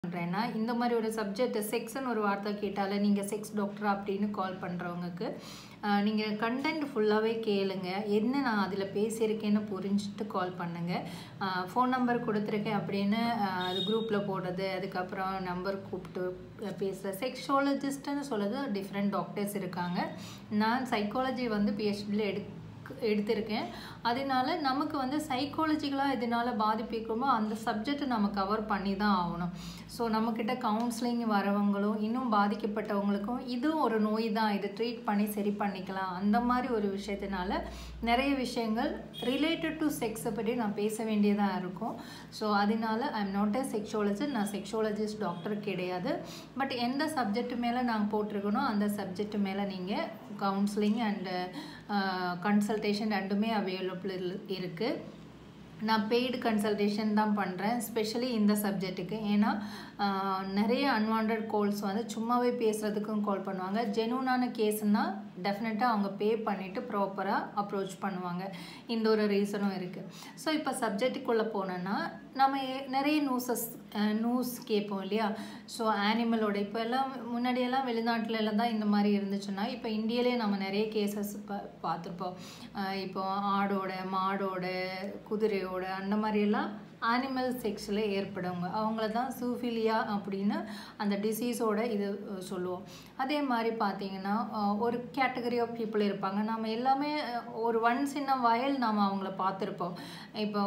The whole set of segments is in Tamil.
பண்ணுறேன்னா இந்த மாதிரி ஒரு சப்ஜெக்ட் செக்ஸ்ன்னு ஒரு வார்த்தை கேட்டாலே நீங்கள் செக்ஸ் டாக்டர் அப்படின்னு கால் பண்ணுறவங்களுக்கு நீங்கள் கண்டென்ட் ஃபுல்லாகவே கேளுங்க என்ன நான் அதில் பேசியிருக்கேன்னு புரிஞ்சுட்டு கால் பண்ணுங்கள் ஃபோன் நம்பர் கொடுத்துருக்கேன் அப்படின்னு அஹ், அது குரூப்பில் போடுறது அதுக்கப்புறம் நம்பர் கூப்பிட்டு பேசுகிற செக்ஷாலஜிஸ்ட்டுன்னு சொல்லுறது டிஃப்ரெண்ட் டாக்டர்ஸ் இருக்காங்க நான் சைக்காலஜி வந்து பிஹெச்டியில் எடு எடுத்திருக்கேன் அதனால நமக்கு வந்து சைக்காலஜிக்கலாக இதனால் பாதிப்பு இருக்குமோ அந்த சப்ஜெக்ட் நம்ம கவர் பண்ணி தான் ஆகணும் ஸோ நம்மக்கிட்ட கவுன்சிலிங் வரவங்களும் இன்னும் பாதிக்கப்பட்டவங்களுக்கும் இதுவும் ஒரு நோய் தான் இது ட்ரீட் பண்ணி சரி பண்ணிக்கலாம் அந்த மாதிரி ஒரு விஷயத்தினால நிறைய விஷயங்கள் ரிலேட்டட் டு செக்ஸை பற்றி நான் பேச வேண்டியதாக இருக்கும் ஸோ அதனால I am not a sexologist நான் செக்ஷாலஜிஸ்ட் டாக்டர் கிடையாது பட் எந்த சப்ஜெக்ட் மேலே நாங்கள் போட்டிருக்கனோ அந்த சப்ஜெக்ட் மேலே நீங்கள் கவுன்சிலிங் அண்டு கன்சல்டேஷன் ரெண்டுமே அவைலபிள் இருக்குது நான் பெய்டு கன்சல்டேஷன் தான் பண்ணுறேன் ஸ்பெஷலி இந்த சப்ஜெக்ட்டுக்கு ஏன்னா ஆஹ், நிறைய அன்வான்ட் கால்ஸ் வந்து சும்மாவே பேசுகிறதுக்கும் கால் பண்ணுவாங்க ஜெனூனான கேஸ்னால் டெஃபினட்டாக அவங்க பே பண்ணிவிட்டு ப்ராப்பராக அப்ரோச் பண்ணுவாங்க இந்த ஒரு ரீசனும் இருக்குது ஸோ இப்போ சப்ஜெக்ட்டுக்குள்ளே போனோன்னா நம்ம ஏ- நிறைய நியூஸஸ் நியூஸ் கேட்போம் இல்லையா ஸோ ஆனிமலோட இப்போ எல்லாம் முன்னாடியெல்லாம் வெளிநாட்டுல எல்லாம் தான் இந்த மாதிரி இருந்துச்சுன்னா இப்போ இந்தியாவிலே நம்ம நிறைய கேசஸ் பா பார்த்துருப்போம் அஹ் இப்போ ஆடோட மாடோட குதிரையோட அந்த மாதிரியெல்லாம் அனிமல் செக்ஸில் ஏற்படுவங்க அவங்கள தான் சூஃபிலியா அப்படின்னு அந்த டிசீஸோட இது அஹ், சொல்லுவோம் அதே மாதிரி பார்த்தீங்கன்னா அஹ், ஒரு கேட்டகரி ஆஃப் பீப்புள் இருப்பாங்க நம்ம எல்லாமே அஹ், ஒரு ஒன்ஸ் இன் வயல் நாம் அவங்கள பார்த்துருப்போம் இப்போ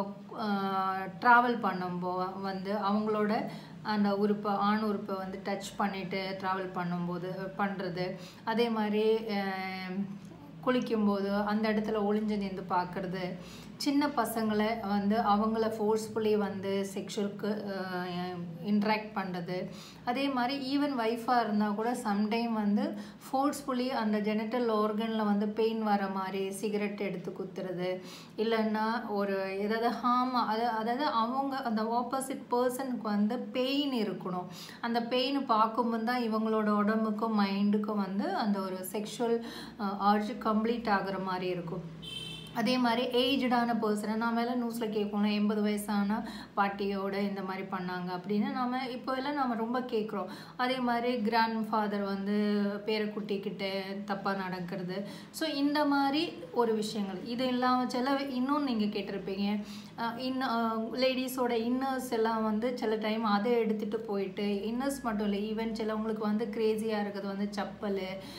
ட்ராவல் பண்ணும்போ வந்து அவங்களோட அந்த உறுப்பை ஆண் உறுப்பை வந்து டச் பண்ணிட்டு ட்ராவல் பண்ணும்போது பண்ணுறது அதே மாதிரி அஹ், குளிக்கும்போது அந்த இடத்துல ஒளிஞ்சு நின்று பார்க்குறது சின்ன பசங்களை வந்து அவங்கள ஃபோர்ஸ்ஃபுல்லி வந்து செக்ஷுவலுக்கு இன்ட்ராக்ட் பண்ணுறது அதே மாதிரி ஈவன் ஒய்ஃபாக இருந்தால் கூட சம்டைம் வந்து ஃபோர்ஸ்ஃபுல்லி அந்த ஜெனட்டல் ஆர்கனில் வந்து பெயின் வர மாதிரி சிகரெட் எடுத்து குத்துறது இல்லைன்னா ஒரு ஏதாவது ஹார்ம் அது அதாவது அவங்க அந்த ஆப்போசிட் பர்சனுக்கு வந்து பெயின் இருக்கணும் அந்த பெயின் பார்க்கும்போது தான் இவங்களோட உடம்புக்கும் மைண்டுக்கும் வந்து அந்த ஒரு செக்ஷுவல் ஆர்ஜ் கம்ப்ளீட் ஆகுற மாதிரி இருக்கும் அதே மாதிரி ஏஜ்டான பர்சனை நாம எல்லாம் நியூஸில் கேட்போம்ல எண்பது வயசான பாட்டியோட இந்த மாதிரி பண்ணாங்க அப்படின்னு நம்ம இப்போ எல்லாம் நம்ம ரொம்ப கேட்குறோம் அதே மாதிரி கிராண்ட் ஃபாதர் வந்து பேரக்குட்டிக்கிட்ட தப்பாக நடக்கிறது ஸோ இந்த மாதிரி ஒரு விஷயங்கள் இது இல்லாமல் சில இன்னும் நீங்கள் கேட்டிருப்பீங்க இன்னும் லேடிஸோட இன்னர்ஸ் எல்லாம் வந்து சில டைம் அதை எடுத்துகிட்டு போயிட்டு இன்னர்ஸ் மட்டும் இல்லை ஈவன் சிலவங்களுக்கு வந்து க்ரேஸியாக இருக்கிறது வந்து செப்பல்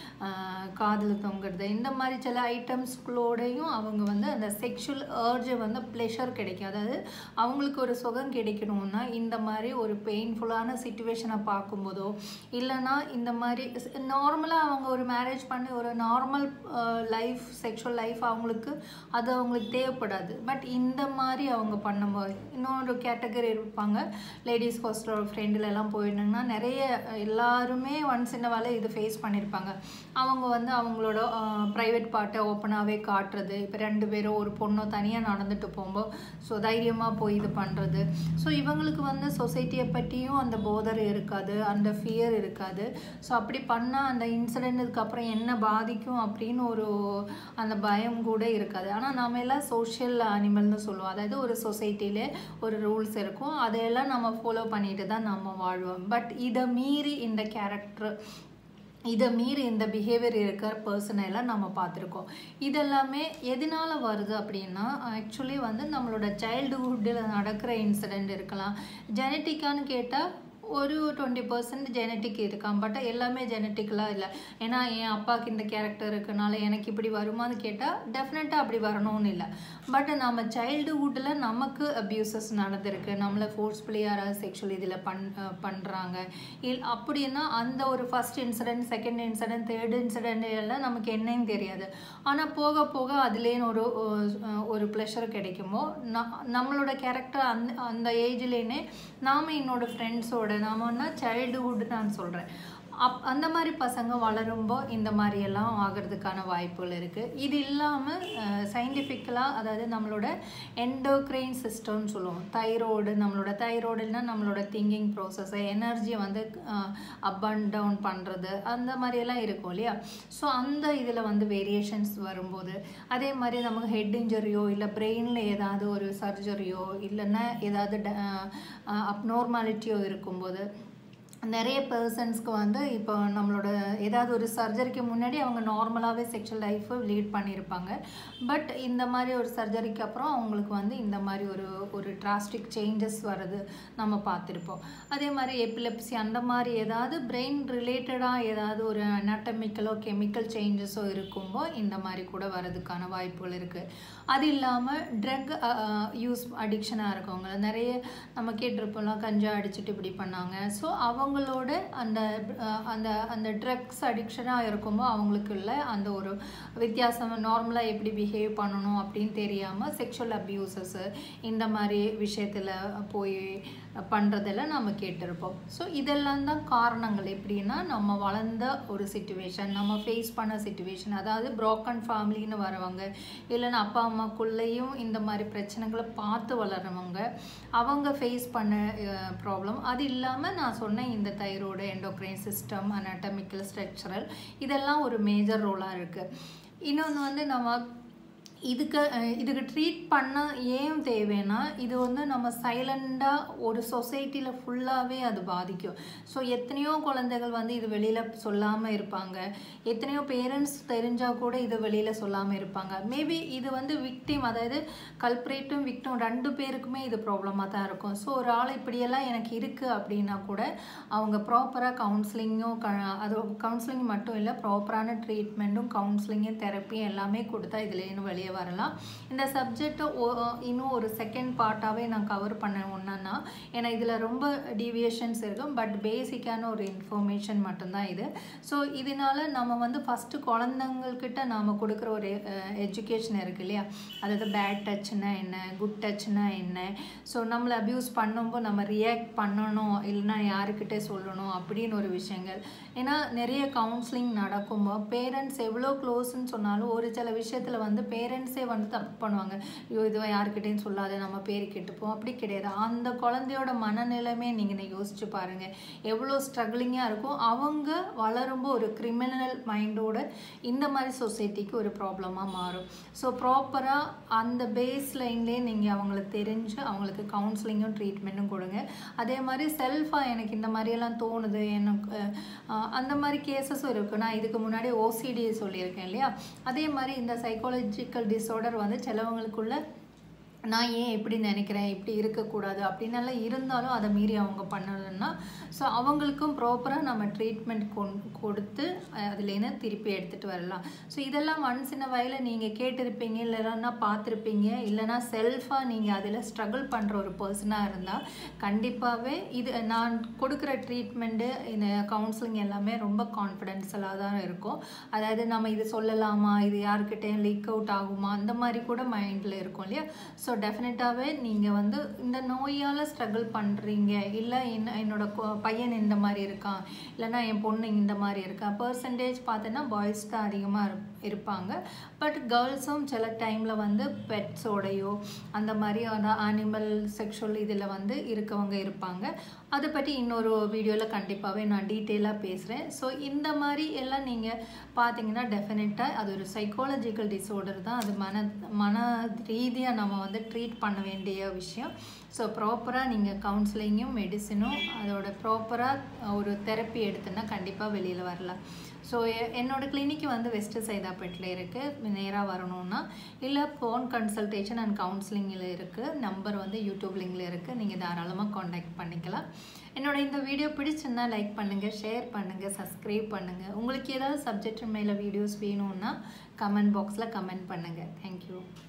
காதில் தொங்குறது இந்த மாதிரி சில ஐட்டம்ஸ்களோடையும் அவங்க வந்து அந்த செக்ஷுவல் ஏர்ஜை வந்து ப்ளெஷர் கிடைக்கும் அதாவது அவங்களுக்கு ஒரு சுகம் கிடைக்கணும்னா இந்த மாதிரி ஒரு பெயின்ஃபுல்லான சுச்சுவேஷனை பார்க்கும்போதோ இல்லைன்னா இந்த மாதிரி நார்மலாக அவங்க ஒரு மேரேஜ் பண்ணி ஒரு நார்மல் லைஃப் செக்ஷுவல் லைஃப் அவங்களுக்கு அது அவங்களுக்கு தேவைப்படாது பட் இந்த மாதிரி அவங்க பண்ணும்போது இன்னொரு கேட்டகரி இருப்பாங்க லேடிஸ் ஹாஸ்டலோட ஃப்ரெண்டில் எல்லாம் போயிருந்தாங்கன்னா நிறைய எல்லாருமே ஒன்ஸ் இந்த வேலை இது ஃபேஸ் பண்ணியிருப்பாங்க அவங்க வந்து அவங்களோட ப்ரைவேட் பார்ட்டை ஓப்பனாகவே காட்டுறது இப்போ ரெண்டு பேரும் ஒரு பொண்ணோ தனியாக நடந்துட்டு போகும்போது ஸோ தைரியமாக போய் இது பண்ணுறது ஸோ இவங்களுக்கு வந்து சொசைட்டியை பற்றியும் அந்த போதர் இருக்காது அந்த ஃபியர் இருக்காது ஸோ அப்படி பண்ணால் அந்த இன்சிடென்ட்டுக்கு அப்புறம் என்ன பாதிக்கும் அப்படின்னு ஒரு அந்த பயம் கூட இருக்காது ஆனால் நாம எல்லாம் சோஷியல் அனிமல்னு சொல்லுவோம் அதாவது ஒரு சொசைட்டிலே ஒரு ரூல்ஸ் இருக்கும் அதையெல்லாம் நம்ம ஃபாலோ பண்ணிட்டு தான் நம்ம வாழ்வோம் பட் இதை மீறி இந்த கேரக்டர் இதை மீறி இந்த பிஹேவியர் இருக்கிற பர்சனை எல்லாம் நம்ம பார்த்துருக்கோம் இதெல்லாமே எதனால வருது அப்படின்னா ஆக்சுவலி வந்து நம்மளோட சைல்டுஹுட்டில் நடக்கிற இன்சிடெண்ட் இருக்கலாம் ஜெனட்டிக்கான்னு கேட்டால் ஒரு டுவெண்ட்டி பர்சன்ட் ஜெனட்டிக் இருக்கான் பட் எல்லாமே ஜெனட்டிக்கலாக இல்லை ஏன்னா என் அப்பாவுக்கு இந்த கேரக்டர் இருக்கனால எனக்கு இப்படி வருமான்னு கேட்டால் டெஃபினட்டாக அப்படி வரணும்னு இல்லை பட் நம்ம சைல்டுஹுட்டில் நமக்கு அப்யூசஸ் நடந்திருக்கு நம்மளை ஃபோர்ஸ்ஃபுல்லி யாராவது செக்ஷுவல் இதில் பண் பண்ணுறாங்க இல் அப்படின்னா அந்த ஒரு first incident second incident third incident எல்லாம் நமக்கு என்னன்னு தெரியாது ஆனால் போக போக அதுலேன்னு ஒரு அஹ், ஒரு ப்ளஷர் கிடைக்குமோ ந- நம்மளோட கேரக்டர் அந்த அந்த ஏஜ்லேனே நாம் என்னோட ஃப்ரெண்ட்ஸோட நாமன்னா சைல்டுஹுட் நான் சொல்கிறேன் அப் அந்த மாதிரி பசங்க வளரும்போ இந்த மாதிரியெல்லாம் ஆகிறதுக்கான வாய்ப்புகள் இருக்குது இது இல்லாமல் சயின்டிஃபிக்கலாக அதாவது நம்மளோட எண்டோக்ரைன் சிஸ்டம்னு சொல்லுவோம் தைரோடு நம்மளோட தைரோடுனா நம்மளோட திங்கிங் ப்ராசஸ் எனர்ஜியை வந்து அப் அண்ட் டவுன் பண்ணுறது அந்த மாதிரியெல்லாம் இருக்கும் இல்லையா ஸோ அந்த இதில் வந்து வேரியேஷன்ஸ் வரும்போது அதே மாதிரி நமக்கு ஹெட் இன்ஜரியோ இல்லை பிரெயினில் ஏதாவது ஒரு சர்ஜரியோ இல்லைன்னா ஏதாவது அப்நார்மாலிட்டியோ இருக்கும்போது நிறைய பர்சன்ஸ்க்கு வந்து இப்போ நம்மளோட ஏதாவது ஒரு சர்ஜரிக்கு முன்னாடி அவங்க நார்மலாகவே செக்ஷுவல் லைஃப்பை லீட் பண்ணியிருப்பாங்க பட் இந்த மாதிரி ஒரு சர்ஜரிக்கு அப்புறம் அவங்களுக்கு வந்து இந்த மாதிரி ஒரு ஒரு டிராஸ்டிக் சேஞ்சஸ் வர்றது நம்ம பார்த்துருப்போம் அதே மாதிரி எபிலெப்சி அந்த மாதிரி ஏதாவது பிரெயின் ரிலேட்டடாக ஏதாவது ஒரு அனாட்டமிக்கலோ கெமிக்கல் சேஞ்சஸோ இருக்கும்போ இந்த மாதிரி கூட வரதுக்கான வாய்ப்புகள் இருக்குது அது இல்லாமல் ட்ரக் யூஸ் அடிக்ஷனாக இருக்கவங்க நிறைய நம்ம கேட்டிருப்போம்லாம் கஞ்சா அடிச்சுட்டு இப்படி பண்ணாங்க ஸோ அவங்களோட அந்த அந்த அந்த ட்ரக்ஸ் அடிக்ஷனாக இருக்கும்போது அவங்களுக்குள்ள அந்த ஒரு வித்தியாசம் நார்மலாக எப்படி பிஹேவ் பண்ணணும் அப்படின்னு தெரியாமல் செக்ஷுவல் அப்யூசஸ்ஸு இந்த மாதிரி விஷயத்தில் போய் பண்ணுறதெல்லாம் நம்ம கேட்டிருப்போம் ஸோ இதெல்லாம் தான் காரணங்கள் எப்படின்னா நம்ம வளர்ந்த ஒரு சுச்சுவேஷன் நம்ம ஃபேஸ் பண்ண சுச்சுவேஷன் அதாவது ப்ரோக்கன் ஃபேமிலின்னு வரவங்க இல்லைன்னா அப்பா அம்மாக்குள்ளேயும் இந்த மாதிரி பிரச்சனைகளை பார்த்து வளர்றவங்க அவங்க ஃபேஸ் பண்ண ப்ராப்ளம் அது இல்லாமல் நான் சொன்ன இந்த thyroid endocrine system anatomical structural இதெல்லாம் ஒரு மேஜர் ரோலாக இருக்குது இன்னொன்று வந்து நம்ம இதுக்கு இதுக்கு ட்ரீட் பண்ண ஏன் தேவைன்னா இது வந்து நம்ம சைலண்டாக ஒரு சொசைட்டியில் ஃபுல்லாகவே அது பாதிக்கும் ஸோ எத்தனையோ குழந்தைகள் வந்து இது வெளியில் சொல்லாமல் இருப்பாங்க எத்தனையோ பேரண்ட்ஸ் தெரிஞ்சால் கூட இது வெளியில் சொல்லாமல் இருப்பாங்க மேபி இது வந்து விக்டிம் அதாவது கல்ப்ரேட்டும் விக்டும் ரெண்டு பேருக்குமே இது ப்ராப்ளமாக தான் இருக்கும் ஸோ ஒரு ஆள் இப்படியெல்லாம் எனக்கு இருக்குது அப்படின்னா கூட அவங்க ப்ராப்பராக கவுன்சிலிங்கும் க அது கவுன்சிலிங் மட்டும் இல்லை ப்ராப்பரான ட்ரீட்மெண்ட்டும் கவுன்சிலிங்கும் தெரப்பியும் எல்லாமே கொடுத்தா இதுலேருந்து வெளியே வரலாம் இந்த சப்ஜெக்டை இன்னும் ஒரு செகண்ட் பார்ட்டாகவே நான் கவர் பண்ண ஒன்றுன்னா ஏன்னா இதில் ரொம்ப டீவியேஷன்ஸ் இருக்கும் பட் பேசிக்கான ஒரு இன்ஃபர்மேஷன் மட்டும்தான் இது ஸோ இதனால நம்ம வந்து ஃபஸ்ட்டு குழந்தைங்கக்கிட்ட நாம் கொடுக்குற ஒரு எஜுகேஷன் இருக்குது இல்லையா அதாவது பேட் டச்னா என்ன குட் டச்னா என்ன ஸோ நம்மளை அப்யூஸ் பண்ணும்போது நம்ம ரியாக்ட் பண்ணணும் இல்லைன்னா யாருக்கிட்டே சொல்லணும் அப்படின்னு ஒரு விஷயங்கள் ஏன்னா நிறைய கவுன்சிலிங் நடக்கும்போது பேரண்ட்ஸ் எவ்வளோ க்ளோஸ்ன்னு சொன்னாலும் ஒரு சில விஷயத்தில் வந்து பேரண்ட்ஸே வந்து தப்பு பண்ணுவாங்க ஐயோ இதுவை யாருக்கிட்டேயும் சொல்லாத நம்ம பேர் கெட்டுப்போம் அப்படி கிடையாது அந்த குழந்தையோட மனநிலைமே நீங்கள் யோசிச்சு பாருங்கள் எவ்வளோ ஸ்ட்ரகிளிங்காக இருக்கும் அவங்க வளரும்போது ஒரு கிரிமினல் மைண்டோட இந்த மாதிரி சொசைட்டிக்கு ஒரு ப்ராப்ளமாக மாறும் ஸோ ப்ராப்பராக அந்த பேஸ் லைன்லேயே நீங்கள் அவங்களுக்கு தெரிஞ்சு அவங்களுக்கு கவுன்சிலிங்கும் ட்ரீட்மெண்ட்டும் கொடுங்க அதே மாதிரி செல்ஃபாக எனக்கு இந்த மாதிரியெல்லாம் தோணுது எனக்கு அந்த மாதிரி கேசஸும் இருக்குது நான் இதுக்கு முன்னாடி ஓசிடி சொல்லியிருக்கேன் இல்லையா அதே மாதிரி இந்த சைக்காலஜிக்கல் டிஸார்டர் வந்து சிலவங்களுக்குள்ள நான் ஏன் இப்படி நினைக்கிறேன் இப்படி இருக்கக்கூடாது அப்படின்னெல்லாம் இருந்தாலும் அதை மீறி அவங்க பண்ணலன்னா ஸோ அவங்களுக்கும் ப்ராப்பராக நம்ம ட்ரீட்மெண்ட் கொண் கொடுத்து அதுலேருந்து திருப்பி எடுத்துகிட்டு வரலாம் ஸோ இதெல்லாம் ஒன்ஸ் இந்த வயலில் நீங்கள் கேட்டிருப்பீங்க இல்லைன்னா பார்த்துருப்பீங்க இல்லைனா செல்ஃபாக நீங்கள் அதில் ஸ்ட்ரகிள் பண்ணுற ஒரு பர்சனாக இருந்தால் கண்டிப்பாகவே இது நான் கொடுக்குற ட்ரீட்மெண்ட்டு இந்த கவுன்சிலிங் எல்லாமே ரொம்ப கான்ஃபிடென்ஷியலாக தான் இருக்கும் அதாவது நம்ம இது சொல்லலாமா இது யாருக்கிட்டேயும் லீக் அவுட் ஆகுமா அந்த மாதிரி கூட மைண்டில் இருக்கும் இல்லையா ஸோ டெஃபினட்டாகவே நீங்கள் வந்து இந்த நோயால் ஸ்ட்ரகிள் பண்ணுறீங்க இல்லை என்ன என்னோட பையன் இந்த மாதிரி இருக்கான் இல்லைனா என் பொண்ணு இந்த மாதிரி இருக்கா பர்சன்டேஜ் பார்த்தோன்னா பாய்ஸ் தான் அதிகமாக இருப்பாங்க பட் கேர்ள்ஸும் சில டைமில் வந்து பெட்ஸோடையோ அந்த மாதிரி அந்த அனிமல் செக்ஷுவல் இதில் வந்து இருக்கவங்க இருப்பாங்க அதை பற்றி இன்னொரு வீடியோவில் கண்டிப்பாகவே நான் டீட்டெயிலாக பேசுகிறேன் ஸோ இந்த மாதிரி எல்லாம் நீங்கள் பார்த்தீங்கன்னா டெஃபினட்டாக அது ஒரு சைக்காலஜிக்கல் டிஸார்டர் தான் அது மன மன ரீதியாக நம்ம வந்து ட்ரீட் பண்ண வேண்டிய விஷயம் ஸோ ப்ராப்பராக நீங்கள் கவுன்சிலிங்கும் மெடிசனும் அதோட ப்ராப்பராக ஒரு தெரப்பி எடுத்துன்னா கண்டிப்பாக வெளியில் வரலாம் ஸோ என்னோடய கிளினிக் வந்து வெஸ்ட் சைதாப்பேட்டில் இருக்குது நேராக வரணும்னா இல்லை ஃபோன் கன்சல்டேஷன் அண்ட் கவுன்சிலிங்கில் இருக்குது நம்பர் வந்து யூடியூப் லிங்கில் இருக்குது நீங்கள் தாராளமாக காண்டாக்ட் பண்ணிக்கலாம் என்னோட இந்த வீடியோ பிடிச்சிருந்தா லைக் பண்ணுங்கள் ஷேர் பண்ணுங்கள் சப்ஸ்கிரைப் பண்ணுங்கள் உங்களுக்கு ஏதாவது சப்ஜெக்ட் மேலே வீடியோஸ் வேணும்னா கமெண்ட் பாக்ஸில் கமெண்ட் பண்ணுங்கள் தேங்க்யூ